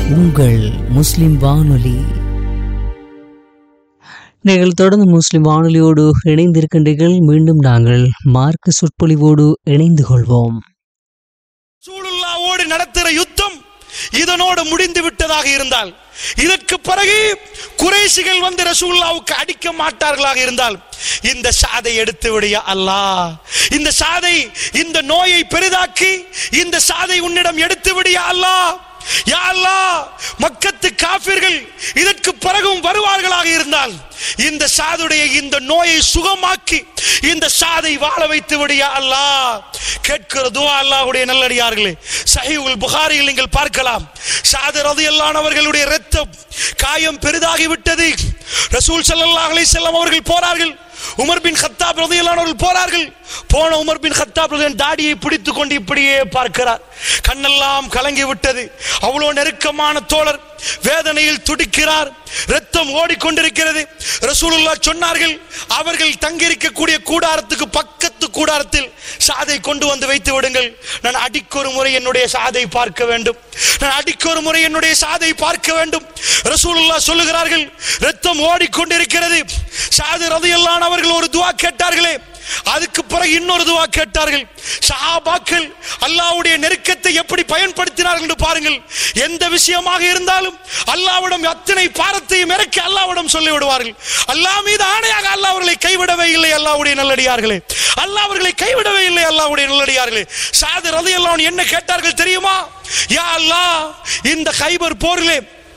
உங்கள் முஸ்லிம் வானொலி நீங்கள் தொடர்ந்து முஸ்லிம் வானொலியோடு இணைந்திருக்கின்றீர்கள் மீண்டும் நாங்கள் மார்க்க சொற்பொழிவோடு இணைந்து கொள்வோம் ரசூலுல்லாவோடு நடத்துகிற யுத்தம் இதனோடு முடிந்து விட்டதாக இருந்தால் இதற்கு பிறகு குறைசிகள் வந்து ரசூலுல்லாவுக்கு அடிக்க மாட்டார்களாக இருந்தால் இந்த சாதை எடுத்து விடிய அல்லாஹ் இந்த சாதை இந்த நோயை பெரிதாக்கி இந்த சாதை உன்னிடம் எடுத்து விடிய அல்லாஹ் யா அல்லாஹ் மக்கத்து காபிர்கள் இதற்கு பிறகும் வருவார்களாக இருந்தால் இந்த சாதுடைய இந்த நோயை சுகமாக்கி இந்த சாதை வாழ வைத்து விடியா அல்லாஹ் கேட்கிற துவா அல்லாஹ்வுடைய நல்லடியார்களே சஹீஹுல் புகாரியில் நீங்கள் பார்க்கலாம் சாது ரதியல்லானவர்களுடைய இரத்தம் காயம் பெரிதாகி விட்டது ரசூல் ஸல்லல்லாஹு அலைஹி வஸல்லம் அவர்கள் போறார்கள் உமர் பின் கத்தாப் ரதியல்லானவர்கள் போறார்கள் போன உமர் பின் கத்தாப் ரதியன் தாடியை பிடித்து கொண்டு இப்படியே பார்க்கிறார் கண்ணெல்லாம் கலங்கி விட்டது அவ்வளவு நெருக்கமான தோழர் வேதனையில் துடிக்கிறார் ரத்தம் ஓடிக்கொண்டிருக்கிறது ரசூலுல்லா சொன்னார்கள் அவர்கள் தங்கியிருக்கக்கூடிய கூடாரத்துக்கு பக்கத்து கூடாரத்தில் சாதை கொண்டு வந்து வைத்து விடுங்கள் நான் அடிக்கொரு முறை என்னுடைய சாதை பார்க்க வேண்டும் நான் அடிக்கொரு முறை என்னுடைய சாதை பார்க்க வேண்டும் ரசூலுல்லா சொல்லுகிறார்கள் ரத்தம் ஓடிக்கொண்டிருக்கிறது சாது ரதையெல்லாம் அவர்கள் ஒரு துவா கேட்டார்களே அதுக்கு பிறகு இன்னொரு துவா கேட்டார்கள் சஹாபாக்கள் அல்லாஹ்வுடைய நெருக்கத்தை எப்படி பயன்படுத்தினார்கள் என்று பாருங்கள் எந்த விஷயமாக இருந்தாலும் அல்லாஹ்விடம் அத்தனை பாரத்தையும் இறக்கி அல்லாஹ்விடம் சொல்லி விடுவார்கள் அல்லாஹ் மீது ஆணையாக அல்லாஹ் அவர்களை கைவிடவே இல்லை அல்லாஹ்வுடைய நல்லடியார்களே அல்லாஹ் அவர்களை கைவிடவே இல்லை அல்லாஹ்வுடைய நல்லடியார்களே சாது ரலியல்லாஹு என்ன கேட்டார்கள் தெரியுமா யா அல்லாஹ் இந்த கைபர் போரிலே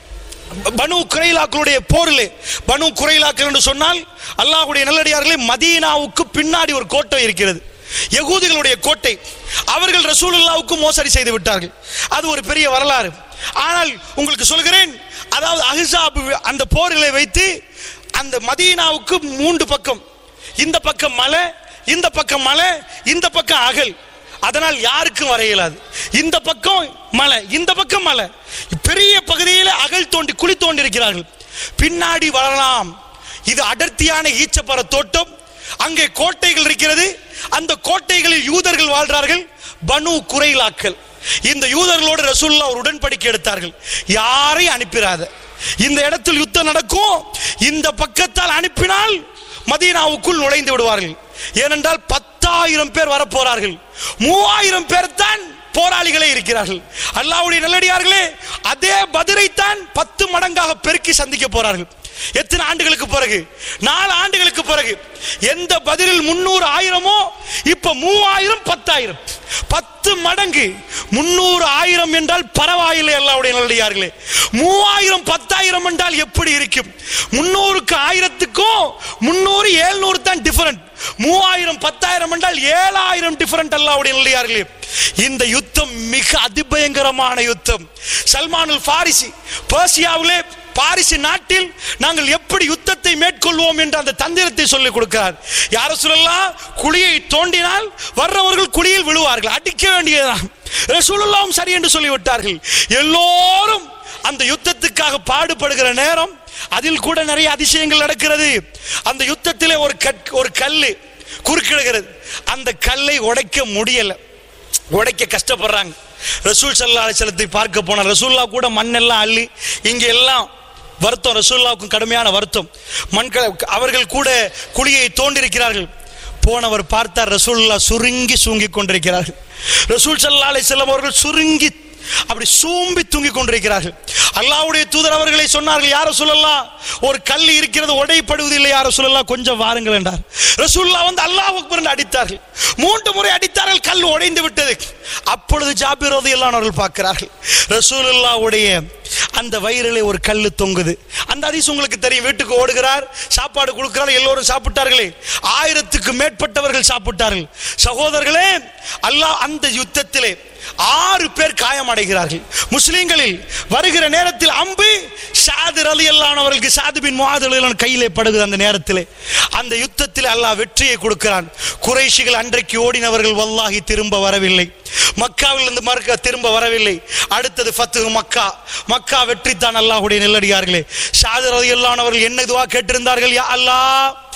பனு குறைலாக்களுடைய போரிலே பனு குறைலாக்கள் என்று சொன்னால் அல்லாஹ்வுடைய நல்லடியார்களே மதீனாவுக்கு பின்னாடி ஒரு கோட்டை இருக்கிறது யகூதிகளுடைய கோட்டை அவர்கள் ரசூலுல்லாவுக்கு மோசடி செய்து விட்டார்கள் அது ஒரு பெரிய வரலாறு ஆனால் உங்களுக்கு சொல்கிறேன் அதாவது அஹிசாப் அந்த போரிலே வைத்து அந்த மதீனாவுக்கு மூன்று பக்கம் இந்த பக்கம் மலை இந்த பக்கம் மலை இந்த பக்கம் அகல் அதனால் யாருக்கும் வர இயலாது இந்த பக்கம் மலை இந்த பக்கம் மலை பெரிய பகுதியில் அகல் தோண்டி குழி தோண்டி இருக்கிறார்கள் பின்னாடி வரலாம் இது அடர்த்தியான ஈச்சப்பற தோட்டம் அங்கே கோட்டைகள் இருக்கிறது அந்த கோட்டைகளில் யூதர்கள் வாழ்றார்கள் பனு குறைலாக்கள் இந்த யூதர்களோடு ரசூல்லா ஒரு உடன்படிக்கை எடுத்தார்கள் யாரையும் அனுப்பிடாத இந்த இடத்தில் யுத்தம் நடக்கும் இந்த பக்கத்தால் அனுப்பினால் மதீனாவுக்குள் நுழைந்து விடுவார்கள் ஏனென்றால் பத்தாயிரம் பேர் வரப்போறார்கள் மூவாயிரம் பேர் தான் போராளிகளே இருக்கிறார்கள் அல்லாவுடைய நல்லடியார்களே அதே பதிரைத்தான் பத்து மடங்காக பெருக்கி சந்திக்க போறார்கள் எத்தனை ஆண்டுகளுக்கு பிறகு நாலு ஆண்டுகளுக்கு பிறகு எந்த பதிலில் முன்னூறு ஆயிரமோ இப்ப மூவாயிரம் பத்தாயிரம் பத்து மடங்கு முன்னூறு ஆயிரம் என்றால் பரவாயில்லை அல்லாவுடைய நல்லடியார்களே மூவாயிரம் பத்தாயிரம் என்றால் எப்படி இருக்கும் முன்னூறுக்கு ஆயிரத்துக்கும் முன்னூறு ஏழ்நூறு தான் டிஃபரண்ட் மூவாயிரம் பத்தாயிரம் என்றால் ஏழாயிரம் டிஃபரண்ட் அல்லாவுடைய நல்லடியார்களே இந்த யுத்தம் மிக அதிபயங்கரமான யுத்தம் சல்மானுல் பாரிசி பர்சியாவிலே பாரிசு நாட்டில் நாங்கள் எப்படி யுத்தத்தை மேற்கொள்வோம் என்ற அந்த தந்திரத்தை சொல்லிக் கொடுக்கிறார் யார சொல்லலாம் குழியை தோண்டினால் வர்றவர்கள் குழியில் விழுவார்கள் அடிக்க வேண்டியதுதான் ரசூலுல்லாவும் சரி என்று சொல்லிவிட்டார்கள் எல்லோரும் அந்த யுத்தத்துக்காக பாடுபடுகிற நேரம் அதில் கூட நிறைய அதிசயங்கள் நடக்கிறது அந்த யுத்தத்திலே ஒரு கட் ஒரு கல்லு குறுக்கிடுகிறது அந்த கல்லை உடைக்க முடியல உடைக்க கஷ்டப்படுறாங்க ரசூல் சல்லா அலிசலத்தை பார்க்க போன ரசூல்லா கூட மண்ணெல்லாம் அள்ளி இங்க எல்லாம் வருத்தம் ரசூல்லாவுக்கும் கடுமையான வருத்தம் மண்கள் அவர்கள் கூட குழியை தோண்டிருக்கிறார்கள் போனவர் பார்த்தார் ரசூல்லா சுருங்கி சூங்கி கொண்டிருக்கிறார்கள் ரசூல் சல்லா அலிசல்லம் அவர்கள் சுருங்கி அப்படி சூம்பி தூங்கி கொண்டிருக்கிறார்கள் அல்லாவுடைய தூதர் அவர்களை சொன்னார்கள் யார சொல்லலாம் ஒரு கல் இருக்கிறது உடைப்படுவதில்லை யார சொல்லலாம் கொஞ்சம் வாருங்கள் என்றார் ரசூல்லா வந்து அல்லாஹ் அக்பர் என்று அடித்தார்கள் மூன்று முறை அடித்தார்கள் கல் உடைந்து விட்டது அப்பொழுது ஜாபிர் ரலியல்லாஹு அவர்கள் பார்க்கிறார்கள் ரசூலுல்லாவுடைய அந்த வயிறிலே ஒரு கல்லு தொங்குது அந்த அதிசயம் உங்களுக்கு தெரியும் வீட்டுக்கு ஓடுகிறார் சாப்பாடு கொடுக்கிறார் எல்லோரும் சாப்பிட்டார்களே ஆயிரத்துக்கு மேற்பட்டவர்கள் சாப்பிட்டார்கள் சகோதரர்களே அல்லாஹ் அந்த யுத்தத்திலே ஆறு பேர் காயமடைகிறார்கள் முஸ்லிம்களில் வருகிற நேரத்தில் அம்பு சாது அலி அல்லானவர்களுக்கு சாது பின் முகாது கையிலே படுகுது அந்த நேரத்திலே அந்த யுத்தத்தில் அல்லாஹ் வெற்றியை கொடுக்கிறான் குறைஷிகள் அன்றைக்கு ஓடினவர்கள் வல்லாகி திரும்ப வரவில்லை மக்காவிலிருந்து மறுக்க திரும்ப வரவில்லை அடுத்தது ஃபத்து மக்கா மக்கா வெற்றி தான் அல்லாஹுடைய நெல்லடியார்களே சாது ரதி அல்லானவர்கள் என்ன இதுவா கேட்டிருந்தார்கள் யா அல்லாஹ்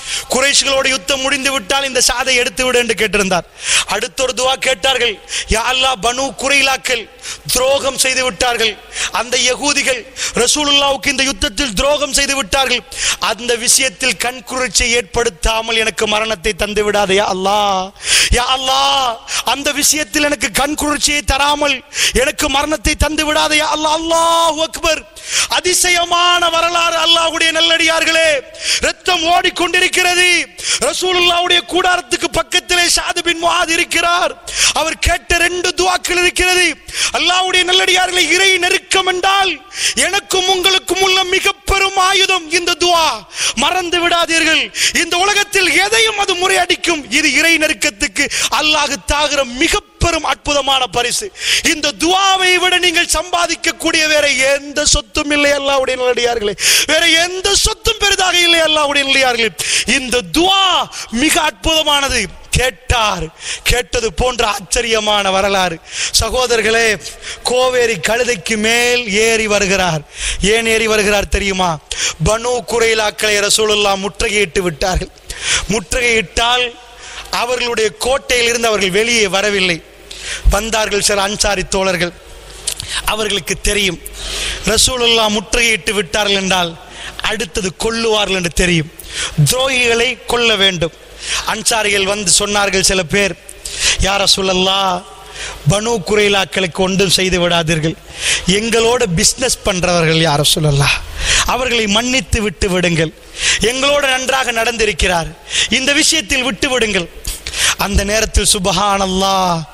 குறைஷிகளோட யுத்தம் முடிந்து விட்டால் இந்த சாதை எடுத்து விடு என்று கேட்டிருந்தார் அடுத்த ஒரு துவா கேட்டார்கள் யா அல்லாஹ் பனு குறைலாக்கள் துரோகம் செய்து விட்டார்கள் அந்த யகூதிகள் ரசூலுல்லாவுக்கு இந்த யுத்தத்தில் துரோகம் செய்து விட்டார்கள் அந்த விஷயத்தில் கண்குறிச்சை ஏற்படுத்தாமல் எனக்கு மரணத்தை தந்து விடாதே யா அல்லாஹ் யா அல்லாஹ் அந்த விஷயத்தில் எனக்கு கண்குறிச்சியை தராமல் எனக்கு மரணத்தை தந்து விடாதே யா அல்லாஹ் அல்லாஹ் அக்பர் அதிசயமான வரலாறு அல்லாஹ்வுடைய நல்லடியார்களே ரத்தம் ஓடிக்கொண்டிருக்கிறது ரசூலுல்லாவுடைய கூடாரத்துக்கு பக்கத்திலே சாது பின் முஆத் இருக்கிறார் அவர் கேட்ட ரெண்டு துவாக்கள் இருக்கிறது அல்லாஹ்வுடைய நல்லடியார்களே இறை நெருக்கம் என்றால் எனக்கும் உங்களுக்கும் உள்ள மிக பெரும் ஆயுதம் இந்த துவா மறந்து விடாதீர்கள் இந்த உலகத்தில் எதையும் அது முறையடிக்கும் இது இறை நெருக்கத்துக்கு அல்லாஹ் தாகிற மிக பெரும் அற்புதமான பரிசு இந்த துவாவை விட நீங்கள் சம்பாதிக்கக்கூடிய வேற எந்த சொத்தும் இல்லை அல்லாஹ்வுடைய நல்லடியார்களே வேற எந்த சொத்தும் பெரிதாக இல்லை அல்லாஹ்வுடைய நல்லடியார்களே இந்த துவா மிக அற்புதமானது கேட்டார் கேட்டது போன்ற ஆச்சரியமான வரலாறு சகோதரர்களே கோவேரி கழுதைக்கு மேல் ஏறி வருகிறார் ஏன் ஏறி வருகிறார் தெரியுமா பனு குறைலாக்களை ரசூலுல்லா முற்றுகையிட்டு விட்டார்கள் முற்றுகையிட்டால் அவர்களுடைய கோட்டையில் இருந்து அவர்கள் வெளியே வரவில்லை வந்தார்கள் சில அன்சாரி தோழர்கள் அவர்களுக்கு தெரியும் ரசூலுல்லா முற்றுகையிட்டு விட்டார்கள் என்றால் அடுத்தது கொல்லுவார்கள் என்று தெரியும் துரோகிகளை கொல்ல வேண்டும் அன்சாரிகள் வந்து சொன்னார்கள் சில பேர் யார சொல்லல்லா பனு குறைலாக்களுக்கு ஒன்றும் செய்து விடாதீர்கள் எங்களோட பிஸ்னஸ் பண்றவர்கள் யார சொல்லலாம் அவர்களை மன்னித்து விட்டு விடுங்கள் எங்களோட நன்றாக நடந்திருக்கிறார் இந்த விஷயத்தில் விட்டு விடுங்கள் அந்த நேரத்தில் சுபஹானல்லா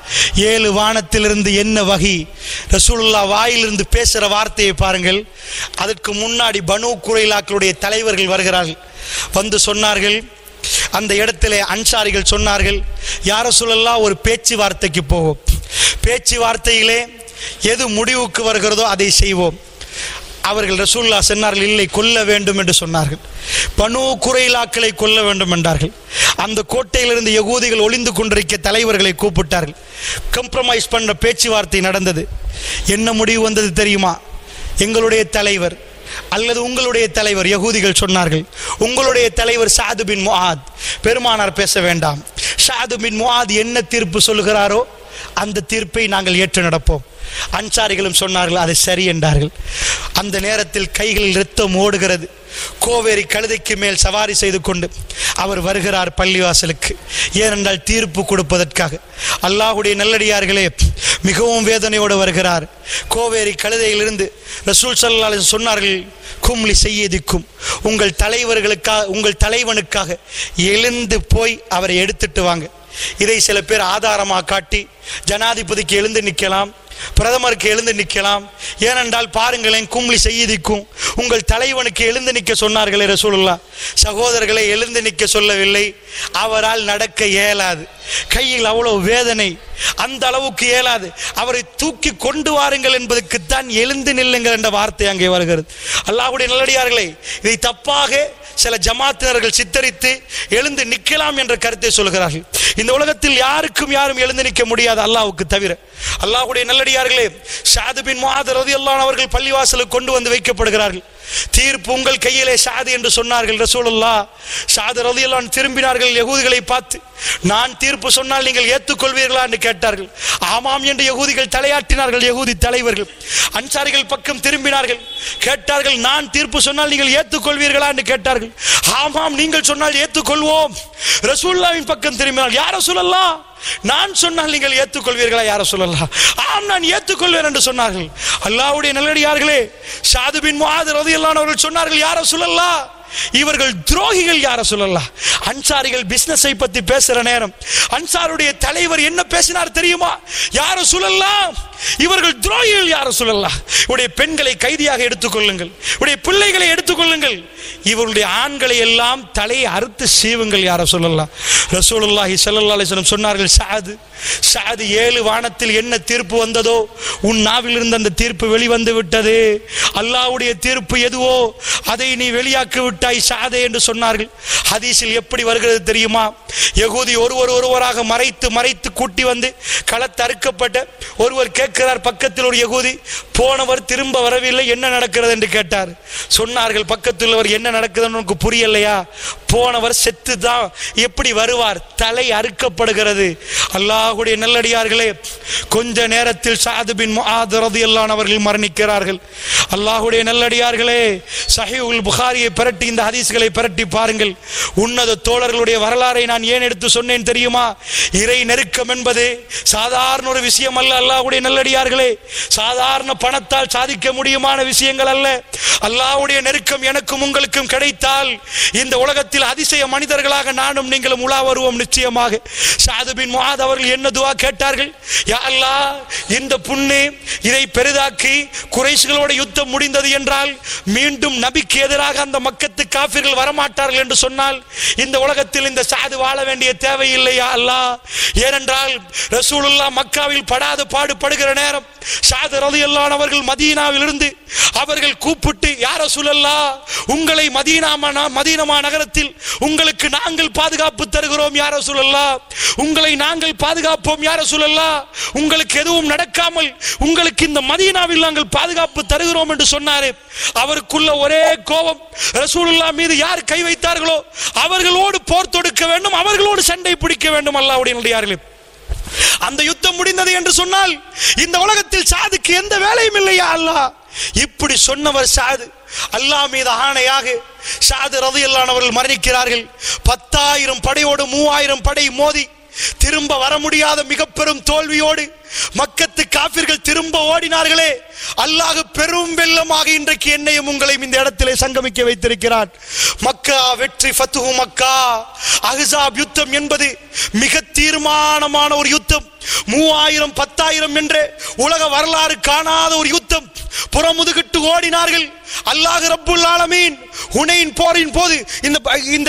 ஏழு வானத்திலிருந்து என்ன வகை ரசூலுல்லா வாயிலிருந்து பேசுகிற வார்த்தையை பாருங்கள் அதற்கு முன்னாடி பனு குறைலாக்களுடைய தலைவர்கள் வருகிறார்கள் வந்து சொன்னார்கள் அந்த இடத்திலே அன்சாரிகள் சொன்னார்கள் யார சொல்லலாம் ஒரு பேச்சுவார்த்தைக்கு போவோம் பேச்சுவார்த்தையிலே எது முடிவுக்கு வருகிறதோ அதை செய்வோம் அவர்கள் ரசூல்லா சொன்னார்கள் இல்லை கொல்ல வேண்டும் என்று சொன்னார்கள் பனு குறைலாக்களை கொல்ல வேண்டும் என்றார்கள் அந்த கோட்டையிலிருந்து யகூதிகள் ஒளிந்து கொண்டிருக்க தலைவர்களை கூப்பிட்டார்கள் கம்ப்ரமைஸ் பண்ண பேச்சுவார்த்தை நடந்தது என்ன முடிவு வந்தது தெரியுமா எங்களுடைய தலைவர் அல்லது உங்களுடைய தலைவர் யகூதிகள் சொன்னார்கள் உங்களுடைய தலைவர் சாது பின் முஆத் பெருமானார் பேச வேண்டாம் சாது பின் முஆத் என்ன தீர்ப்பு சொல்லுகிறாரோ அந்த தீர்ப்பை நாங்கள் ஏற்று நடப்போம் அன்சாரிகளும் சொன்னார்கள் அது சரி என்றார்கள் அந்த நேரத்தில் கைகளில் இரத்தம் ஓடுகிறது கோவேரி கழுதைக்கு மேல் சவாரி செய்து கொண்டு அவர் வருகிறார் பள்ளிவாசலுக்கு ஏனென்றால் தீர்ப்பு கொடுப்பதற்காக அல்லாஹுடைய நல்லடியார்களே மிகவும் வேதனையோடு வருகிறார் கோவேரி கழுதையிலிருந்து ரசூல் சல்லா அலைஹி சொன்னார்கள் கும்லி செய்யதிக்கும் உங்கள் தலைவர்களுக்காக உங்கள் தலைவனுக்காக எழுந்து போய் அவரை எடுத்துட்டு வாங்க இதை சில பேர் ஆதாரமாக காட்டி ஜனாதிபதிக்கு எழுந்து நிற்கலாம் பிரதமருக்கு எழுந்து நிற்கலாம் ஏனென்றால் பாருங்களேன் கும்ளி செய்திக்கும் உங்கள் தலைவனுக்கு எழுந்து நிற்க சொன்னார்களே ரசூலுல்லா சகோதரர்களை எழுந்து நிற்க சொல்லவில்லை அவரால் நடக்க இயலாது கையில் அவ்வளவு வேதனை அந்த அளவுக்கு இயலாது அவரை தூக்கி கொண்டு வாருங்கள் என்பதற்குத்தான் எழுந்து நில்லுங்கள் என்ற வார்த்தை அங்கே வருகிறது அல்லாஹ்வுடைய நல்லடியார்களே இதை தப்பாக சில ஜமாத்தினர்கள் சித்தரித்து எழுந்து நிற்கலாம் என்ற கருத்தை சொல்கிறார்கள் இந்த உலகத்தில் யாருக்கும் யாரும் எழுந்து நிற்க முடியாது அல்லாஹ்வுக்கு தவிர அல்லாஹ்வுடைய நல்லடியார்களே ஷாது பின் முஆத் ரலியல்லாஹு அவர்கள் பள்ளிவாசலுக்கு கொண்டு வந்து வைக்கப்படுகிறார்கள் தீர்ப்பு உங்கள் கையிலே ஷாது என்று சொன்னார்கள் ரசூலுல்லாஹ் ஷாது ரலியல்லாஹு திரும்பினார்கள் யகூதிகளை பார்த்து நான் தீர்ப்பு சொன்னால் நீங்கள் ஏற்றுக்கொள்வீர்களா என்று கேட்டார்கள் ஆமாம் என்று யகூதிகள் தலையாட்டினார்கள் யகூதி தலைவர்கள் அன்சாரிகள் பக்கம் திரும்பினார்கள் கேட்டார்கள் நான் தீர்ப்பு சொன்னால் நீங்கள் ஏற்றுக்கொள்வீர்களா என்று கேட்டார்கள் ஆமாம் நீங்கள் சொன்னால் ஏற்றுக்கொள்வோம் ரசூல்லாவின் பக்கம் திரும்பினார்கள் யார சொல்லலாம் நான் சொன்னால் நீங்கள் ஏற்றுக்கொள்வீர்களா யார சொல்லலாம் ஆம் நான் ஏற்றுக்கொள்வேன் என்று சொன்னார்கள் அல்லாஹ்வுடைய நல்லடியார்களே ஷாது பின் முஆத் ரலியல்லாஹு அவர்கள் சொன்னார்கள் யார சொல்லலாம் இவர்கள் துரோகிகள் யார சொல்லலாம் அன்சாரிகள் பிசினஸை பத்தி பேசுற நேரம் அன்சாருடைய தலைவர் என்ன பேசினார் தெரியுமா யார சொல்லலாம் இவர்கள் துரோகிகள் யார சொல்லலாம் உடைய பெண்களை கைதியாக எடுத்துக்கொள்ளுங்கள் உடைய பிள்ளைகளை எடுத்துக்கொள்ளுங்கள் இவருடைய ஆண்களை எல்லாம் தலையை அறுத்து சீவுங்கள் யார சொல்லலாம் ரசூலுல்லாஹி ஸல்லல்லாஹு அலைஹி வஸல்லம் சொன்னார்கள் சாது சாது ஏழு வானத்தில் என்ன தீர்ப்பு வந்ததோ உன் நாவில் இருந்து அந்த தீர்ப்பு வெளிவந்து விட்டது அல்லாஹ்வுடைய தீர்ப்பு எதுவோ அதை நீ வெளியாக்கி விட்டாய் சாதே என்று சொன்னார்கள் ஹதீஸில் எப்படி வருகிறது தெரியுமா யகூதி ஒருவர் ஒருவராக மறைத்து மறைத்து கூட்டி வந்து களத்தறுக்கப்பட்ட ஒருவர் கேட்க கொண்டிருக்கிறார் பக்கத்தில் ஒரு யகூதி போனவர் திரும்ப வரவில்லை என்ன நடக்கிறது என்று கேட்டார் சொன்னார்கள் பக்கத்தில் உள்ளவர் என்ன நடக்குதுன்னு உனக்கு புரியலையா போனவர் செத்து தான் எப்படி வருவார் தலை அறுக்கப்படுகிறது அல்லாஹ்வுடைய நல்லடியார்களே கொஞ்ச நேரத்தில் சாது பின் முஆத் ரலியல்லாஹு அவர்கள் மரணிக்கிறார்கள் அல்லாஹ்வுடைய நல்லடியார்களே சஹீஹுல் புகாரியை பிரட்டி இந்த ஹதீஸ்களை பிரட்டி பாருங்கள் உன்னத தோழர்களுடைய வரலாறை நான் ஏன் எடுத்து சொன்னேன் தெரியுமா இறை நெருக்கம் என்பது சாதாரண ஒரு விஷயம் அல்ல அல்லாஹ்வுடைய நல்லடியார்களே சாதாரண பணத்தால் சாதிக்க முடியுமான விஷயங்கள் அல்ல அல்லாஹ்வுடைய நெருக்கம் எனக்கும் உங்களுக்கும் கிடைத்தால் இந்த உலகத்தில் அதிசய மனிதர்களாக நானும் நீங்களும் உலா வருவோம் நிச்சயமாக சாது பின் முஆத் அவர்கள் என்ன துவா கேட்டார்கள் யா அல்லாஹ் இந்த புண்ணு இதை பெரிதாக்கி குறைசுகளோட யுத்தம் முடிந்தது என்றால் மீண்டும் நபிக்கு எதிராக அந்த மக்கத்து காபிர்கள் வரமாட்டார்கள் என்று சொன்னால் இந்த உலகத்தில் இந்த சாது வாழ வேண்டிய தேவையில்லையா அல்லாஹ் ஏனென்றால் ரசூலுல்லாஹ் மக்காவில் படாத பாடுபடுகிற நேரம் சாது ரலியல்லாஹு அவர்கள் மதீனாவில் இருந்து அவர்கள் கூப்பிட்டு யார சுழல்லா உங்களை மதீனா மன- மதீனமா நகரத்தில் உங்களுக்கு நாங்கள் பாதுகாப்பு தருகிறோம் யார சுழல்லா உங்களை நாங்கள் பாதுகாப்போம் யார சுழல்லா உங்களுக்கு எதுவும் நடக்காமல் உங்களுக்கு இந்த மதீனாவில் நாங்கள் பாதுகாப்பு தருகிறோம் என்று சொன்னாரே அவருக்குள்ள ஒரே கோபம் ரசூலுல்லா மீது யார் கை வைத்தார்களோ அவர்களோடு போர் தொடுக்க வேண்டும் அவர்களோடு சண்டை பிடிக்க வேண்டும் அல்லாஹ்வுடைய நல்லடியார்களே அந்த யுத்தம் முடிந்தது என்று சொன்னால் இந்த உலகத்தில் சாதுக்கு எந்த வேலையும் இல்லையா அல்லாஹ் இப்படி சொன்னவர் சாது அல்லாஹ் மீது ஆணையாக சாது ரதியல்லானவர்கள் மரணிக்கிறார்கள் பத்தாயிரம் படையோடு மூவாயிரம் படை மோதி திரும்ப வர முடியாத மிக பெரும் தோல்வியோடு மக்கத்து காபிர்கள் திரும்ப ஓடினார்களே அல்லாஹ் பெரும் வெள்ளமாக இன்றைக்கு என்னையும் உங்களையும் இந்த இடத்திலே சங்கமிக்க வைத்திருக்கிறான் மக்கா வெற்றி ஃபத்துஹு மக்கா அஹ்ஸாப் யுத்தம் என்பது மிக தீர்மானமான ஒரு யுத்தம் மூவாயிரம் பத்தாயிரம் என்று உலக வரலாறு காணாத ஒரு யுத்தம் புறமுதுகிட்டு ஓடினார்கள் அல்லாஹ் ரப்புல் ஆலமீன் ஹுனைன் போரின் போது இந்த இந்த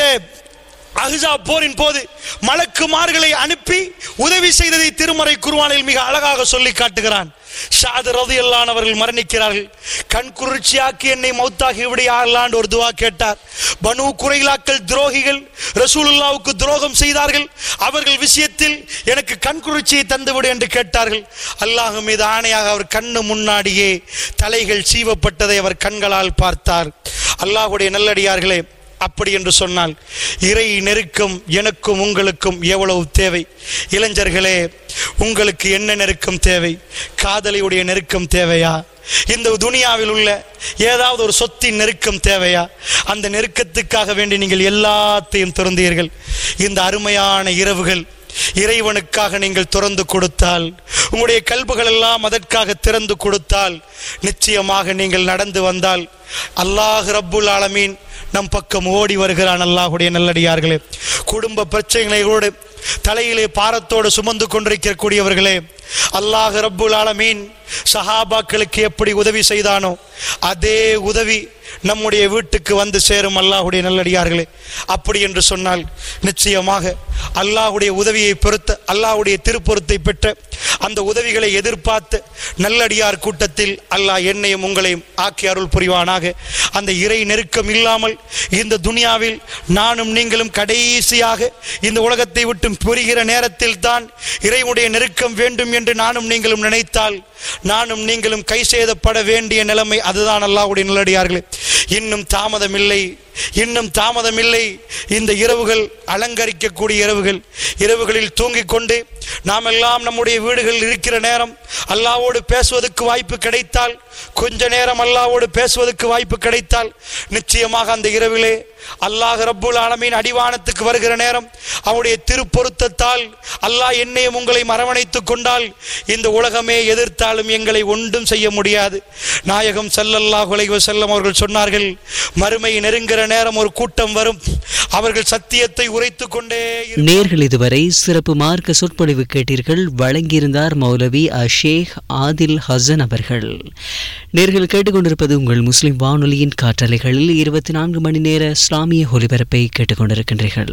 அஹ்ஸா போரின் போது மலக்குமார்களை அனுப்பி உதவி செய்ததை திருமறை குருவானில் மிக அழகாக சொல்லி காட்டுகிறான் ஷாது ரதியல்லான் அவர்கள் மரணிக்கிறார்கள் கண் குளிர்ச்சியாக்கி என்னை மௌத்தாகி விடையாகலான்னு ஒரு துவா கேட்டார் பனு குறைலாக்கள் துரோகிகள் ரசூலுல்லாவுக்கு துரோகம் செய்தார்கள் அவர்கள் விஷயத்தில் எனக்கு கண் குளிர்ச்சியை தந்துவிடு என்று கேட்டார்கள் அல்லாஹ் மீது ஆணையாக அவர் கண்ணு முன்னாடியே தலைகள் சீவப்பட்டதை அவர் கண்களால் பார்த்தார் அல்லாஹ்வுடைய நல்லடியார்களே அப்படி என்று சொன்னால் இறை நெருக்கம் எனக்கும் உங்களுக்கும் எவ்வளவு தேவை இளைஞர்களே உங்களுக்கு என்ன நெருக்கம் தேவை காதலியுடைய நெருக்கம் தேவையா இந்த துனியாவில் உள்ள ஏதாவது ஒரு சொத்தின் நெருக்கம் தேவையா அந்த நெருக்கத்துக்காக வேண்டி நீங்கள் எல்லாத்தையும் திறந்தீர்கள் இந்த அருமையான இரவுகள் இறைவனுக்காக நீங்கள் திறந்து கொடுத்தால் உங்களுடைய கல்புகள் எல்லாம் அதற்காக திறந்து கொடுத்தால் நிச்சயமாக நீங்கள் நடந்து வந்தால் அல்லாஹ் ரப்புல் ஆலமீன் நம் பக்கம் ஓடி வருகிறான் அல்லாஹுடைய நல்லடியார்களே குடும்ப பிரச்சனைகளோடு தலையிலே பாரத்தோடு சுமந்து கொண்டிருக்கக்கூடியவர்களே அல்லாஹ் ரப்புல் ஆலமீன் சஹாபாக்களுக்கு எப்படி உதவி செய்தானோ அதே உதவி நம்முடைய வீட்டுக்கு வந்து சேரும் அல்லாஹுடைய நல்லடியார்களே அப்படி என்று சொன்னால் நிச்சயமாக அல்லாஹுடைய உதவியை பொறுத்த அல்லாஹுடைய திருப்பொருத்தை பெற்ற அந்த உதவிகளை எதிர்பார்த்து நல்லடியார் கூட்டத்தில் அல்லாஹ் என்னையும் உங்களையும் ஆக்கி அருள் புரிவானாக அந்த இறை நெருக்கம் இல்லாமல் இந்த துனியாவில் நானும் நீங்களும் கடைசியாக இந்த உலகத்தை விட்டு புரிகிற நேரத்தில் தான் இறைவனுடைய நெருக்கம் வேண்டும் என்று நானும் நீங்களும் நினைத்தால் நானும் நீங்களும் கை செய்தப்பட வேண்டிய நிலைமை அதுதான் அல்லாஹ்வுடைய நல்லடியார்களே இன்னும் தாமதமில்லை இன்னும் தாமதமில்லை இந்த இரவுகள் அலங்கரிக்கக்கூடிய இரவுகள் இரவுகளில் தூங்கிக் கொண்டு நாம் எல்லாம் நம்முடைய வீடுகளில் இருக்கிற நேரம் அல்லாவோடு பேசுவதற்கு வாய்ப்பு கிடைத்தால் கொஞ்ச நேரம் அல்லாவோடு பேசுவதற்கு வாய்ப்பு கிடைத்தால் நிச்சயமாக அந்த இரவிலே அல்லாஹ் ரப்புல் ஆலமீன் அடிவானத்துக்கு வருகிற நேரம் அவருடைய திருப்பொருத்தத்தால் அல்லாஹ் என்னையும் உங்களை அரவணைத்துக் கொண்டால் இந்த உலகமே எதிர்த்தாலும் எங்களை ஒன்றும் செய்ய முடியாது நாயகம் ஸல்லல்லாஹு அலைஹி வஸல்லம் அவர்கள் சொன்னார்கள் மறுமை நெருங்குகிற நேரம் ஒரு கூட்டம் வரும் அவர்கள் சத்தியத்தை உரைத்துக் கொண்டே இரு- நேர்கள் இதுவரை சிறப்பு மார்க்க சொற்பொழிவு கேட்டீர்கள் வழங்கியிருந்தார் மௌலவி அஷேக் ஆதில் ஹசன் அவர்கள் நேர்கள் கேட்டுக்கொண்டிருப்பது உங்கள் முஸ்லிம் வானொலியின் காற்றலைகளில் இருபத்தி நான்கு மணி நேர இஸ்லாமிய ஒலிபரப்பை கேட்டுக்கொண்டிருக்கின்றீர்கள்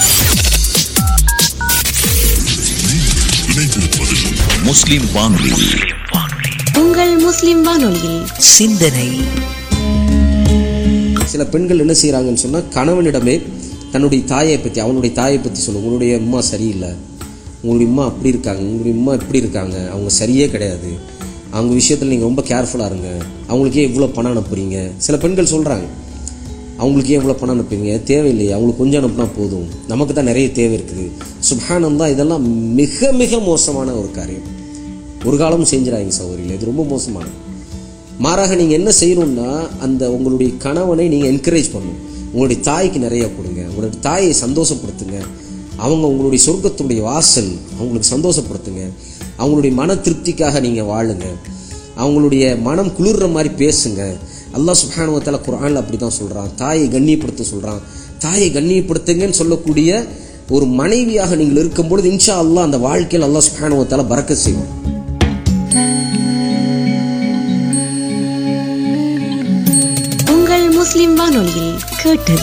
முஸ்லிம் வானொலி உங்கள் முஸ்லிம் வானொலியில் சிந்தனை சில பெண்கள் என்ன செய்கிறாங்கன்னு சொன்னால் கணவனிடமே தன்னுடைய தாயை பற்றி அவனுடைய தாயை பற்றி சொல்லும் உங்களுடைய அம்மா சரியில்லை உங்களுடைய அம்மா அப்படி இருக்காங்க உங்களுடைய அம்மா இப்படி இருக்காங்க அவங்க சரியே கிடையாது அவங்க விஷயத்தில் நீங்கள் ரொம்ப கேர்ஃபுல்லாக இருங்க அவங்களுக்கு ஏன் இவ்வளோ பணம் அனுப்புறீங்க சில பெண்கள் சொல்கிறாங்க அவங்களுக்கு ஏன் இவ்வளோ பணம் அனுப்புறீங்க தேவையில்லையே அவங்களுக்கு கொஞ்சம் அனுப்புனா போதும் நமக்கு தான் நிறைய தேவை இருக்குது சுப்ஹானம் தான் இதெல்லாம் மிக மிக மோசமான ஒரு காரியம் ஒரு காலமும் செஞ்சிடாதீங்க சௌகரியில் இது ரொம்ப மோசமானது மாறாக நீங்கள் என்ன செய்யணும்னா அந்த உங்களுடைய கணவனை நீங்கள் என்கரேஜ் பண்ணணும் உங்களுடைய தாய்க்கு நிறைய கொடுங்க உங்களுடைய தாயை சந்தோஷப்படுத்துங்க அவங்க உங்களுடைய சொர்க்கத்துடைய வாசல் அவங்களுக்கு சந்தோஷப்படுத்துங்க அவங்களுடைய மன திருப்திக்காக நீங்கள் வாழுங்க அவங்களுடைய மனம் குளிர்ற மாதிரி பேசுங்க அல்லாஹ் சுப்ஹானுவத்தால குர்ஆன்ல அப்படி தான் சொல்கிறான் தாயை கண்ணியப்படுத்த சொல்கிறான் தாயை கண்ணியப்படுத்துங்கன்னு சொல்லக்கூடிய ஒரு மனைவியாக நீங்கள் இருக்கும் பொழுது இன்ஷா அல்லாஹ் அந்த வாழ்க்கையில் அல்லாஹ் சுப்ஹானுவத்தால பறக்க செய்வோம் உங்கள் முஸ்லிம் வானொலியில் கேட்டது